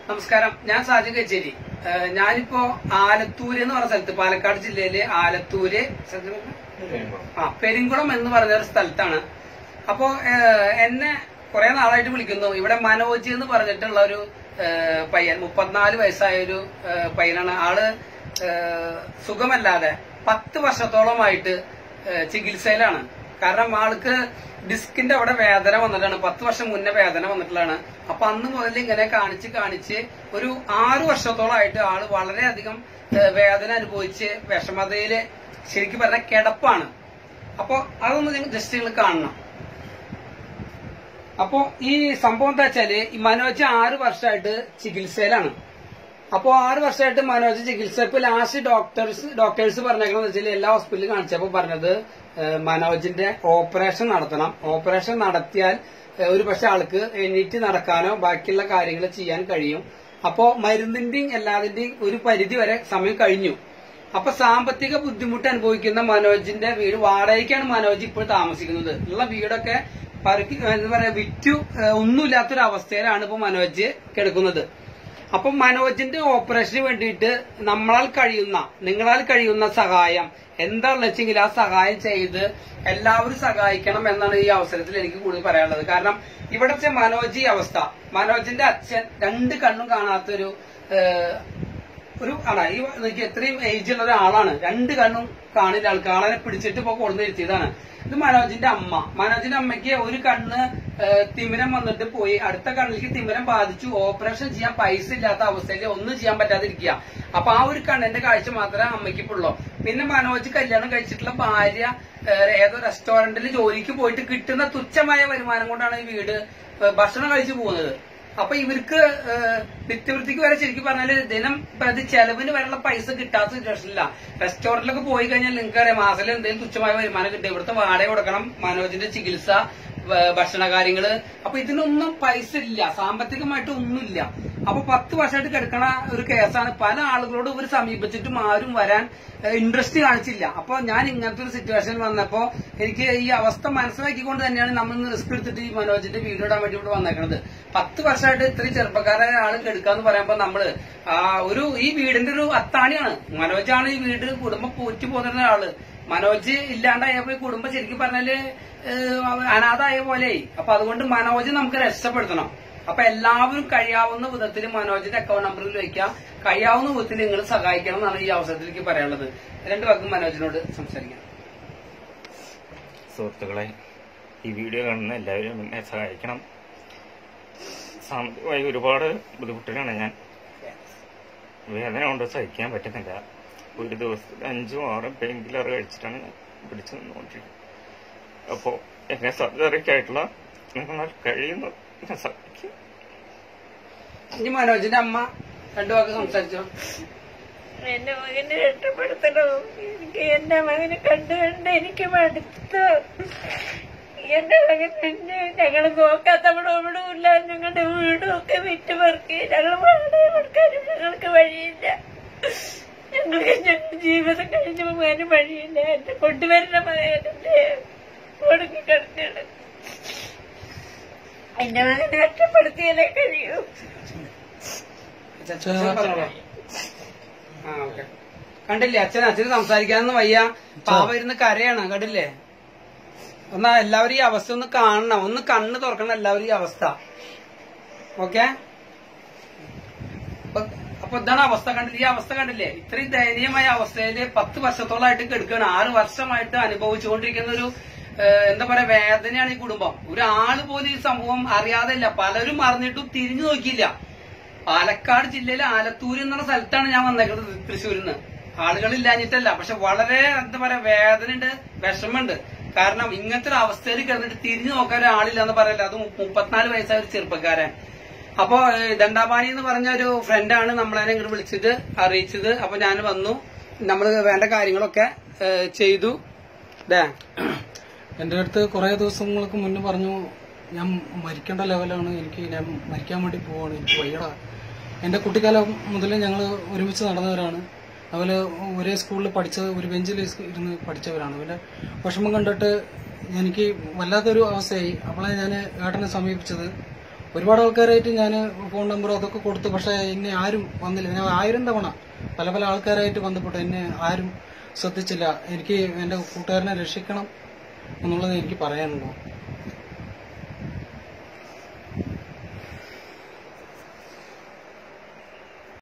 നമസ്കാരം ഞാൻ സാജു കച്ചേരി ഏഹ് ഞാനിപ്പോ ആലത്തൂര് എന്ന് പറഞ്ഞ സ്ഥലത്ത് പാലക്കാട് ജില്ലയിലെ ആലത്തൂര് സ്ഥലത്തിന്റെ പേര്? ആ പെരിങ്കുളം എന്ന് പറഞ്ഞ ഒരു സ്ഥലത്താണ് അപ്പോ ഏഹ് എന്നെ കുറെ നാളായിട്ട് വിളിക്കുന്നു ഇവിടെ മനോജ് എന്ന് പറഞ്ഞിട്ടുള്ള ഒരു ഏഹ് പയ്യൻ മുപ്പത്തിനാല് വയസ്സായ ഒരു ഏഹ് പയ്യനാണ് ആള് ഏഹ് സുഖമല്ലാതെ പത്ത് വർഷത്തോളമായിട്ട് ഏഹ് ചികിത്സയിലാണ് കാരണം ആൾക്ക് ഡിസ്കിന്റെ അവിടെ വേദന വന്നിട്ടാണ് പത്ത് വർഷം മുന്നേ വേദന വന്നിട്ടുള്ളതാണ് അപ്പൊ അന്ന് മുതൽ ഇങ്ങനെ കാണിച്ച് കാണിച്ച് ഒരു ആറു വർഷത്തോളമായിട്ട് ആള് വളരെയധികം ഏഹ് വേദന അനുഭവിച്ച് വിഷമതയില് ശരിക്കും പറഞ്ഞ കിടപ്പാണ് അപ്പൊ അതൊന്ന് നിങ്ങൾ ജസ്റ്റ് നിങ്ങൾ കാണണം അപ്പോ ഈ സംഭവം എന്താ വെച്ചാല് ഈ മനോജ് ആറ് വർഷമായിട്ട് ചികിത്സയിലാണ് അപ്പോ ആറ് വർഷമായിട്ട് മനോജ് ചികിത്സ ഇപ്പൊ ലാസ്റ്റ് ഡോക്ടേഴ്സ് ഡോക്ടേഴ്സ് പറഞ്ഞേക്കണെന്ന് വെച്ചാൽ എല്ലാ ഹോസ്പിറ്റലിൽ കാണിച്ചപ്പോ പറഞ്ഞത് ഏഹ് മനോജിന്റെ ഓപ്പറേഷൻ നടത്തണം ഓപ്പറേഷൻ നടത്തിയാൽ ഏഹ് ഒരു പക്ഷെ ആൾക്ക് എണീറ്റ് നടക്കാനോ ബാക്കിയുള്ള കാര്യങ്ങൾ ചെയ്യാൻ കഴിയും അപ്പോ മരുന്നിന്റെയും എല്ലാതിന്റെയും ഒരു പരിധി വരെ സമയം കഴിഞ്ഞു അപ്പൊ സാമ്പത്തിക ബുദ്ധിമുട്ട് അനുഭവിക്കുന്ന മനോജിന്റെ വീട് വാടകയ്ക്കാണ് മനോജ് ഇപ്പോൾ താമസിക്കുന്നത് ഉള്ള വീടൊക്കെ പറുക്കി എന്താ പറയാ വിറ്റു ഏഹ് ഒന്നുമില്ലാത്തൊരു അവസ്ഥയിലാണ് ഇപ്പൊ മനോജ് കിടക്കുന്നത് അപ്പം മനോജിന്റെ ഓപ്പറേഷന് വേണ്ടിയിട്ട് നമ്മളാൽ കഴിയുന്ന നിങ്ങളാൽ കഴിയുന്ന സഹായം എന്താണെന്ന് വെച്ചെങ്കിൽ ആ സഹായം ചെയ്ത് എല്ലാവരും സഹായിക്കണം എന്നാണ് ഈ അവസരത്തിൽ എനിക്ക് കൂടുതൽ പറയാനുള്ളത് കാരണം ഇവിടുത്തെ മനോജ് ഈ അവസ്ഥ മനോജിന്റെ അച്ഛൻ രണ്ട് കണ്ണും കാണാത്തൊരു ഏഹ്, ഒരു ആണ് ഈ നോക്കി എത്രയും ഏജ് ഉള്ള ഒരാളാണ് രണ്ട് കണ്ണും കാണില്ല ആൾക്ക് ആളെ പിടിച്ചിട്ട് ഇപ്പൊ കൊടുന്നിരുത്തിയതാണ് ഇത് മനോജിന്റെ അമ്മ മനോജിന്റെ അമ്മയ്ക്ക് ഒരു കണ്ണ് ഏഹ്, തിമിരം വന്നിട്ട് പോയി അടുത്ത കണ്ണിലേക്ക് തിമിരം ബാധിച്ചു ഓപ്പറേഷൻ ചെയ്യാൻ പൈസ ഇല്ലാത്ത അവസ്ഥയിൽ ഒന്നും ചെയ്യാൻ പറ്റാതിരിക്കുക അപ്പൊ ആ ഒരു കണ്ണിന്റെ കാഴ്ച മാത്രമേ അമ്മയ്ക്ക് ഇപ്പൊ ഉള്ളൂ പിന്നെ മനോജ് കല്യാണം കഴിച്ചിട്ടുള്ള ഭാര്യ ഏഹ്, ഏതോ റെസ്റ്റോറന്റിൽ ജോലിക്ക് പോയിട്ട് കിട്ടുന്ന തുച്ഛമായ വരുമാനം കൊണ്ടാണ് ഈ വീട് ഏഹ്, ഭക്ഷണം കഴിച്ചു പോകുന്നത് അപ്പൊ ഇവർക്ക് ഏഹ്, നിത്യവൃത്തിക്ക് വരെ ശരിക്കും പറഞ്ഞാല് ദിനം പ്രതി ചെലവിന് വരെയുള്ള പൈസ കിട്ടാത്ത സിറ്റുവേഷനില്ല റെസ്റ്റോറന്റിലൊക്കെ പോയി കഴിഞ്ഞാൽ നിങ്ങൾക്ക് അറിയാം മാസത്തിൽ എന്തെങ്കിലും തുച്ഛമായ വരുമാനം കിട്ടും ഇവിടുത്തെ വാടക കൊടുക്കണം മനോജിന്റെ ചികിത്സ വ- ഭക്ഷണ കാര്യങ്ങള് അപ്പൊ ഇതിനൊന്നും പൈസ ഇല്ല സാമ്പത്തികമായിട്ട് ഒന്നുമില്ല അപ്പൊ പത്ത് വർഷമായിട്ട് കിടക്കണ ഒരു കേസാണ് പല ആളുകളോട് ഇവർ സമീപിച്ചിട്ടും ആരും വരാൻ ഇൻട്രസ്റ്റ് കാണിച്ചില്ല അപ്പൊ ഞാൻ ഇങ്ങനത്തെ ഒരു സിറ്റുവേഷൻ വന്നപ്പോ എനിക്ക് ഈ അവസ്ഥ മനസ്സിലാക്കിക്കൊണ്ട് തന്നെയാണ് നമ്മൾ ഇന്ന് റിസ്ക് എടുത്തിട്ട് ഈ മനോജിന്റെ വീഡിയോ ഇടാൻ വേണ്ടി ഇവിടെ വന്നേക്കുന്നത് പത്ത് വർഷമായിട്ട് ഇത്രയും ചെറുപ്പക്കാരായ ആള് കെടുക്കാന്ന് പറയുമ്പോ നമ്മള് ആ ഒരു ഈ വീടിന്റെ ഒരു അത്താണിയാണ് മനോജാണ് ഈ വീട് കുടുംബം പോറ്റി പോകുന്ന ആള് മനോജ് ഇല്ലാണ്ടായപ്പോ ഈ കുടുംബം ശരിക്കും പറഞ്ഞാല് ഏഹ്, അനാഥായ പോലെ അപ്പൊ അതുകൊണ്ട് മനോജ് നമുക്ക് രക്ഷപ്പെടുത്തണം അപ്പൊ എല്ലാവരും കഴിയാവുന്ന വിധത്തിൽ മനോജിന്റെ അക്കൗണ്ട് നമ്പറിൽ വയ്ക്കാം കഴിയാവുന്ന വിധത്തിൽ നിങ്ങൾ സഹായിക്കണം എന്നാണ് ഈ അവസരത്തിലേക്ക് പറയാനുള്ളത് രണ്ടു പേർക്കും മനോജിനോട് സംസാരിക്കാം സുഹൃത്തുക്കളെ ഈ വീഡിയോ കാണുന്ന എല്ലാവരും എന്നെ സഹായിക്കണം സാമ്പത്തികമായി ഒരുപാട് ബുദ്ധിമുട്ടിലാണ് ഞാൻ വേദന കൊണ്ട് സഹിക്കാൻ പറ്റുന്നില്ല ഒരു ദിവസത്തിൽ അഞ്ചും ആറും പെയിൻ കില്ലർ കഴിച്ചിട്ടാണ് ഞാൻ പിടിച്ചു നിന്നുകൊണ്ടിരിക്കുന്നത് അപ്പോൾ എന്നെ സർജറിക്കായിട്ടുള്ള നിങ്ങളാൽ കഴിയുന്ന എന്നെ സഹായിക്കും ഇനി മനോജിന്റെ അമ്മ രണ്ടു വാക്ക് സംസാരിച്ചോ എന്റെ മകനെ രക്ഷപ്പെടുത്തണം എനിക്ക് എന്റെ മകനെ കണ്ടു കണ്ട് എനിക്ക് മടുത്തു എന്റെ മകൻ എന്നെ ഞങ്ങള് നോക്കാത്തവിടെ ഇവിടെ ഇല്ല ഞങ്ങളുടെ വീടും ഒക്കെ വിറ്റ് പെറുക്കി ഞങ്ങൾ വാടക കൊടുക്കാനും ഞങ്ങൾക്ക് വഴിയില്ല ഞങ്ങൾക്ക് ഞങ്ങളുടെ ജീവിതം കഴിഞ്ഞ പോകാനും വഴിയില്ല എന്നെ കൊണ്ടുവരുന്ന മകനെ കൊടുക്കി കിടക്കാണ് എന്റെ മകനെ രക്ഷപ്പെടുത്തിയാലേ കഴിയൂ അച്ഛൻ പറഞ്ഞോളൂ. ആ ഓക്കെ കണ്ടില്ലേ അച്ഛൻ അച്ഛന് സംസാരിക്കാനൊന്നും വയ്യ പാവ ഇരുന്ന് കരയാണ് കണ്ടില്ലേ എന്നാ എല്ലാവരും ഈ അവസ്ഥ ഒന്ന് കാണണം ഒന്ന് കണ്ണ് തുറക്കണം എല്ലാവരും ഈ അവസ്ഥ ഓക്കെ അപ്പൊ ഇതാണ് അവസ്ഥ കണ്ടില്ലേ ഈ അവസ്ഥ കണ്ടില്ലേ ഇത്രയും ദയനീയമായ അവസ്ഥയില് പത്ത് വർഷത്തോളമായിട്ട് കെടുക്കുകയാണ് ആറ് വർഷമായിട്ട് അനുഭവിച്ചുകൊണ്ടിരിക്കുന്ന ഒരു ഏഹ്, എന്താ പറയാ വേദനയാണ് ഈ കുടുംബം ഒരാള് പോലും ഈ സംഭവം അറിയാതെയില്ല പലരും അറിഞ്ഞിട്ടും തിരിഞ്ഞു നോക്കിയില്ല പാലക്കാട് ജില്ലയിലെ ആലത്തൂര് എന്നുള്ള സ്ഥലത്താണ് ഞാൻ വന്നേക്കുന്നത് തൃശ്ശൂരിൽ നിന്ന് ആളുകളില്ലാഞ്ഞിട്ടല്ല പക്ഷെ വളരെ എന്താ പറയാ വേദനയുണ്ട് വിഷമമുണ്ട് കാരണം ഇങ്ങനത്തെ ഒരു അവസ്ഥയിൽ കിടന്നിട്ട് തിരിഞ്ഞു നോക്കാൻ ഒരാളില്ല എന്ന് പറയല്ല അത് മു- മുപ്പത്തിനാല് വയസ്സായ ഒരു ചെറുപ്പക്കാരൻ അപ്പോ ഏഹ്, ദണ്ഡാപാണി എന്ന് പറഞ്ഞ ഒരു ഫ്രണ്ടാണ് നമ്മളെ ഇങ്ങോട്ട് വിളിച്ചിട്ട് അറിയിച്ചത് അപ്പൊ ഞാൻ വന്നു നമ്മൾ വേണ്ട കാര്യങ്ങളൊക്കെ ഏഹ്, ചെയ്തു ദേ എൻ്റെ അടുത്ത് കുറേ ദിവസങ്ങൾക്ക് മുന്നേ പറഞ്ഞു ഞാൻ മരിക്കേണ്ട ലെവലാണ് എനിക്ക് ഞാൻ മരിക്കാൻ വേണ്ടി പോവാണ് എനിക്ക് വയ്യടാ എൻ്റെ കുട്ടിക്കാലം മുതൽ ഞങ്ങൾ ഒരുമിച്ച് നടന്നവരാണ് അതുപോലെ ഒരേ സ്കൂളിൽ പഠിച്ച ഒരു ബെഞ്ചിൽ ഇരുന്ന് പഠിച്ചവരാണ് അതുപോലെ വിഷമം കണ്ടിട്ട് എനിക്ക് വല്ലാത്തൊരു അവസ്ഥയായി അവളെ ഞാൻ ഏട്ടനെ സമീപിച്ചത് ഒരുപാട് ആൾക്കാരായിട്ട് ഞാൻ ഫോൺ നമ്പർ അതൊക്കെ കൊടുത്തു പക്ഷെ എന്നെ ആരും വന്നില്ല ഞാൻ ആയിരം തവണ പല പല ആൾക്കാരായിട്ട് ബന്ധപ്പെട്ടു എന്നെ ആരും ശ്രദ്ധിച്ചില്ല എനിക്ക് എന്റെ കൂട്ടുകാരനെ രക്ഷിക്കണം എന്നുള്ളത് എനിക്ക് പറയാനുള്ളൂ